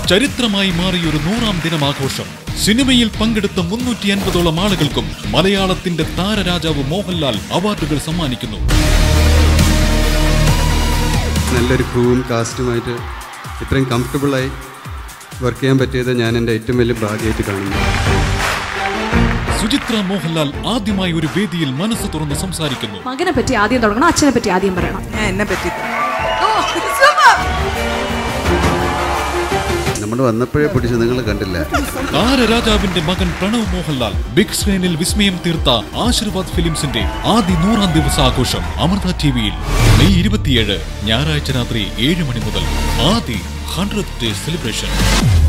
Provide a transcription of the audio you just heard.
ചരിത്രമായി മാറിയൊരു നൂറാം ദിനമാഘോഷം സിനിമയിൽ പങ്കെടുത്ത മുന്നൂറ്റി അൻപതോളം ആളുകൾക്കും മലയാളത്തിന്റെ താരരാജാവ് മോഹൻലാൽ അവാർഡുകൾ സമ്മാനിക്കുന്നു നല്ലൊരു ക്രൂവും കാസ്റ്റുമായിട്ട് ഇത്രയും കംഫർട്ടബിളായി വർക്ക് ചെയ്യാൻ പറ്റിയത് ഞാൻ എൻ്റെ ഏറ്റവും വലിയ ഭാഗ്യമായിട്ട് കാണുന്നു സുചിത്ര മോഹൻലാൽ ആദ്യമായി ഒരു വേദിയിൽ മനസ്സ് തുറന്ന് സംസാരിക്കുന്നു മകനെ പറ്റി ആദ്യം തുടങ്ങണം അച്ഛനെ പറ്റി ആദ്യം പറയണം ഞാൻ എന്നെ പറ്റി നമ്മൾ വന്നപ്പോഴേ പിടിച്ചു നിങ്ങൾ കണ്ടില്ല താരരാജാവിന്റെ മകൻ പ്രണവ് മോഹൻലാൽ ബിഗ് സ്ക്രീനിൽ വിസ്മയം തീർത്ത ആശീർവാദ് ഫിലിംസിന്റെ ആദ്യ നൂറാം ദിവസാഘോഷം അമൃത ടിവിയിൽ മെയ് ഇരുപത്തിയേഴ് ഞായറാഴ്ച രാത്രി ഏഴ് മണി മുതൽ ആദ്യ ഹൺഡ്രഡ് ഡേ സെലിബ്രേഷൻ